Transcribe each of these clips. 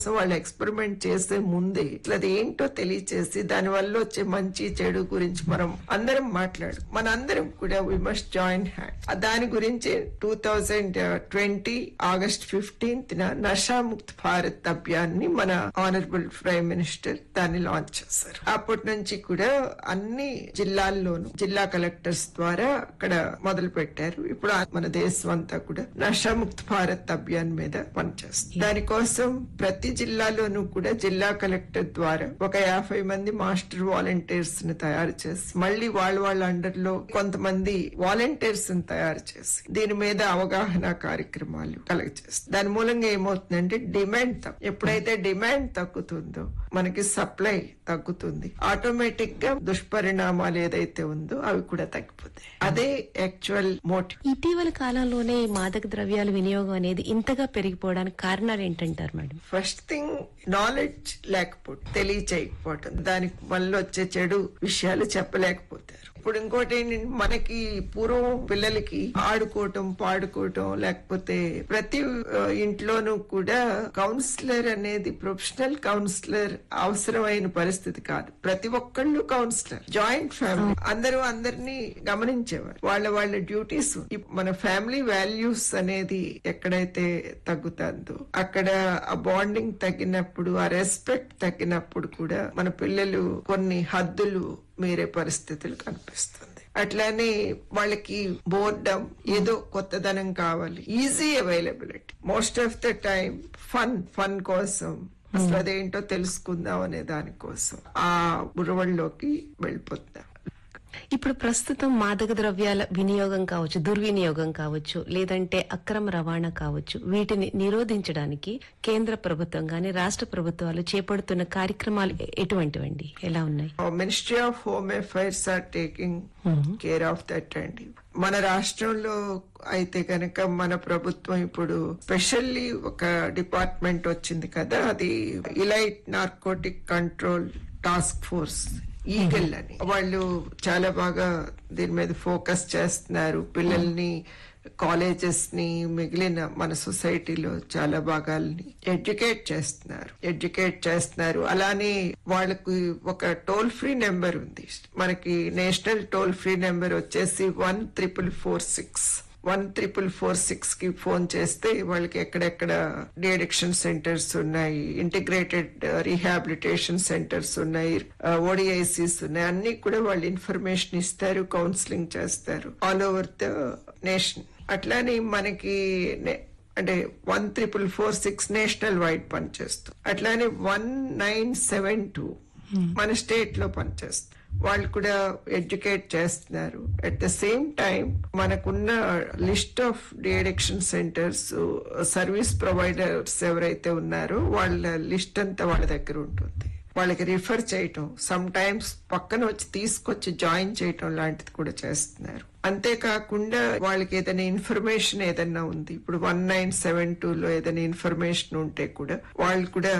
So వాళ్ళు experiment చేసే ముందే ఇట్లా అది ఏంటో తెలియచేసి దాని వల్ల వచ్చే మంచి చెడు గురించి మనం అందరం మాట్లాడు మన అందరం కూడా వి మస్ట్ జాయిన్ హ్యాండ్ దాని గురించి two thousand twenty August fifteenth Nashamukt Bharat Abhiyan ని మన ఆనరబుల్ ప్రైమ్ మినిస్టర్ దాన్ని లాంచ్ చేశారు అప్పటి నుంచి కూడా అన్ని జిల్లాల్లోనూ జిల్లా కలెక్టర్స్ ద్వారా అక్కడ మొదలు పెట్టారు ఇప్పుడు ఆ- మన దేశం అంతా కూడా నషాముక్త్ భారత్ అభియాన్ మీద పనిచేస్తుంది దానికోసం ప్రతి జిల్లాలోనూ కూడా జిల్లా కలెక్టర్ ద్వారా ఒక యాభై మంది మాస్టర్ వాలంటీర్స్ ని తయారు చేసి మళ్ళీ వాళ్ళ వాళ్ళ అండర్ లో కొంతమంది వాలంటీర్స్ ని తయారు చేసి దీని మీద అవగాహన కార్యక్రమాలు కలెక్ట్ చేస్తారు దాని మూలంగా ఏమవుతుందంటే డిమాండ్ తగ్గు ఎప్పుడైతే డిమాండ్ తగ్గుతుందో మనకి సప్లై తగ్గుతుంది ఆటోమేటిక్ గా దుష్పరిణామాలు ఏదైతే ఉందో అవి కూడా తగ్గిపోతాయి అదే యాక్చువల్ మోటివ్ ఇటీవల కాలంలోనే ఈ మాదక ద్రవ్యాల వినియోగం అనేది ఇంతగా పెరిగిపోవడానికి కారణాలు ఏంటంటారు మేడం ఫస్ట్ థింగ్ నాలెడ్జ్ లేకపోవడం తెలియచేయకపోవటం దానికి వల్ల వచ్చే చెడు విషయాలు చెప్పలేకపోతారు ఇప్పుడు ఇంకోటి ఏంటంటే మనకి పూర్వం పిల్లలకి ఆడుకోవటం పాడుకోవటం లేకపోతే ప్రతి ఆ, ఇంట్లోనూ కూడా కౌన్సిలర్ అనేది ప్రొఫెషనల్ కౌన్సిలర్ అవసరమైన పరిస్థితి కాదు ప్రతి ఒక్కళ్ళు కౌన్సిలర్ జాయింట్ ఫ్యామిలీ అందరూ అందరినీ గమనించేవారు వాళ్ళ వాళ్ళ డ్యూటీస్ మన ఫ్యామిలీ వాల్యూస్ అనేది ఎక్కడైతే తగ్గుతుందో అక్కడ ఆ బాండింగ్ తగ్గినప్పుడు ఆ రెస్పెక్ట్ తగ్గినప్పుడు కూడా మన పిల్లలు కొన్ని హద్దులు మీరే పరిస్థితులు కనిపిస్తుంది అట్లానే వాళ్ళకి బోర్డం ఏదో కొత్తదనం కావాలి easy availability most of the time fun fun కోసం అసలు అదేంటో తెలుసుకుందాం అనే దానికోసం ఆ బురవల్లోకి వెళ్ళిపోతాం ఇప్పుడు ప్రస్తుతం మాదక ద్రవ్యాల వినియోగం కావచ్చు దుర్వినియోగం కావచ్చు లేదంటే అక్రమ రవాణా కావచ్చు వీటిని నిరోధించడానికి కేంద్ర ప్రభుత్వం గాని రాష్ట్ర ప్రభుత్వాలు చేపడుతున్న కార్యక్రమాలు ఎ- ఎటువంటివండి ఎలా ఉన్నాయి ministry of home affairs are taking care of that అండి మన రాష్ట్రంలో అయితే కనుక మన ప్రభుత్వం ఇప్పుడు స్పెషల్లీ ఒక డిపార్ట్మెంట్ వచ్చింది కదా అది elite narcotic control task force Eagle అని వాళ్ళు చాలా బాగా దీని మీద ఫోకస్ చేస్తున్నారు పిల్లల్ని కాలేజెస్ ని మిగిలిన మన సొసైటీలో చాలా భాగాల్ని ఎడ్యుకేట్ చేస్తున్నారు ఎడ్యుకేట్ చేస్తున్నారు అలానే వాళ్ళకి ఒక టోల్ ఫ్రీ నెంబర్ ఉంది మనకి నేషనల్ టోల్ ఫ్రీ నెంబర్ వచ్చేసి one triple four six one triple four six కి ఫోన్ చేస్తే వాళ్ళకి ఎక్కడెక్కడ డిఅడిక్షన్ సెంటర్స్ ఉన్నాయి ఇంటిగ్రేటెడ్ రీహాబిలిటేషన్ సెంటర్స్ ఉన్నాయి ఓడిఐసిస్ ఉన్నాయి అన్ని కూడా వాళ్ళు ఇన్ఫర్మేషన్ ఇస్తారు కౌన్సిలింగ్ చేస్తారు ఆల్ ఓవర్ ద నేషన్ అట్లానే మనకి నే- అంటే one triple four six national wide పనిచేస్తుంది అట్లానే వన్ నైన్ సెవెన్ టూ మన స్టేట్ లో పనిచేస్తుంది వాళ్ళు కూడా ఎడ్యుకేట్ చేస్తున్నారు అట్ ద సేమ్ టైం మనకున్న list of deaddiction centres service providers ఎవరైతే ఉన్నారో వాళ్ళ లిస్ట్ అంతా వాళ్ళ దగ్గర ఉంటుంది వాళ్ళకి రిఫర్ చేయటం సమ్ టైమ్స్ పక్కన వచ్చి తీసుకొచ్చి జాయిన్ చేయటం లాంటిది కూడా చేస్తున్నారు అంతేకాకుండా వాళ్ళకి ఏదైనా ఇన్ఫర్మేషన్ ఏదైనా ఉంది ఇప్పుడు వన్ నైన్ సెవెన్ టూ లో ఏదైనా ఇన్ఫర్మేషన్ ఉంటే కూడా వాళ్ళు కూడా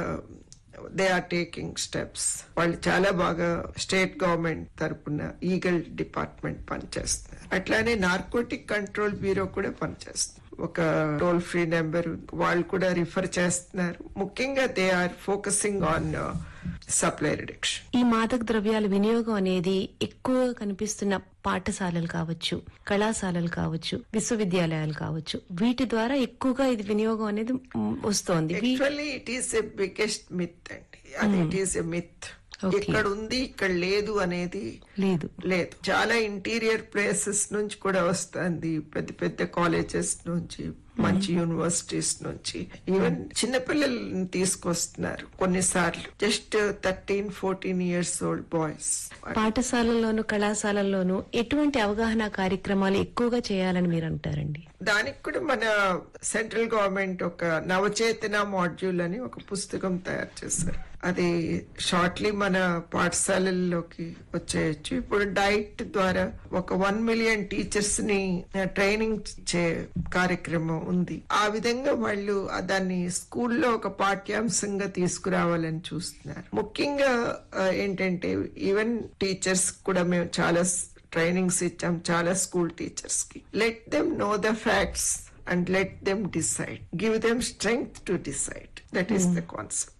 దే ఆర్ టేకింగ్ స్టెప్స్ వాళ్ళు చాలా బాగా స్టేట్ గవర్నమెంట్ తరపున ఈగల్ డిపార్ట్మెంట్ పనిచేస్తున్నారు అట్లానే నార్కోటిక్ కంట్రోల్ బ్యూరో కూడా పనిచేస్తుంది ఒక టోల్ ఫ్రీ నెంబర్ వాళ్ళు కూడా రిఫర్ చేస్తున్నారు ముఖ్యంగా they are focusing on supply reduction ఈ మాదక ద్రవ్యాల వినియోగం అనేది ఎక్కువ కనిపిస్తున్న పాఠశాలలు కావచ్చు కళాశాలలు కావచ్చు విశ్వవిద్యాలయాలు కావచ్చు వీటి ద్వారా ఎక్కువగా ఇది వినియోగం అనేది మ్, వస్తోంది we- actually it is a biggest myth అండి అది it is a myth Okay. ఇక్కడ ఉంది ఇక్కడ లేదు అనేది లేదు లేదు చాలా ఇంటీరియర్ ప్లేసెస్ నుంచి కూడా వస్తుంది పెద్ద పెద్ద కాలేజెస్ నుంచి మంచి యూనివర్సిటీస్ నుంచి ఈవెన్ చిన్నపిల్లల్ని తీసుకొస్తున్నారు కొన్నిసార్లు just thirteen fourteen years old boys పాఠశాలల్లోనూ కళాశాలల్లోనూ ఎటువంటి అవగాహన కార్యక్రమాలు ఎక్కువగా చేయాలని మీరు అంటారండి దానికి కూడా మన సెంట్రల్ గవర్నమెంట్ ఒక నవచేతన మాడ్యూల్ అని ఒక పుస్తకం తయారు చేశారు అది షార్ట్లీ మన పాఠశాలల్లోకి వచ్చేయచ్చు ఇప్పుడు డైట్ ద్వారా ఒక వన్ మిలియన్ టీచర్స్ ని ట్రైనింగ్ ఇచ్చే కార్యక్రమం ఉంది ఆ విధంగా వాళ్ళు దాన్ని స్కూల్లో ఒక పాఠ్యాంశంగా తీసుకురావాలని చూస్తున్నారు ముఖ్యంగా ఆ, ఏంటంటే ఈవెన్ టీచర్స్ కూడా మేము చాలా ట్రైనింగ్స్ ఇచ్చాం చాలా స్కూల్ టీచర్స్ కి let them know the facts and let them decide. Give them strength to decide. That is the concept.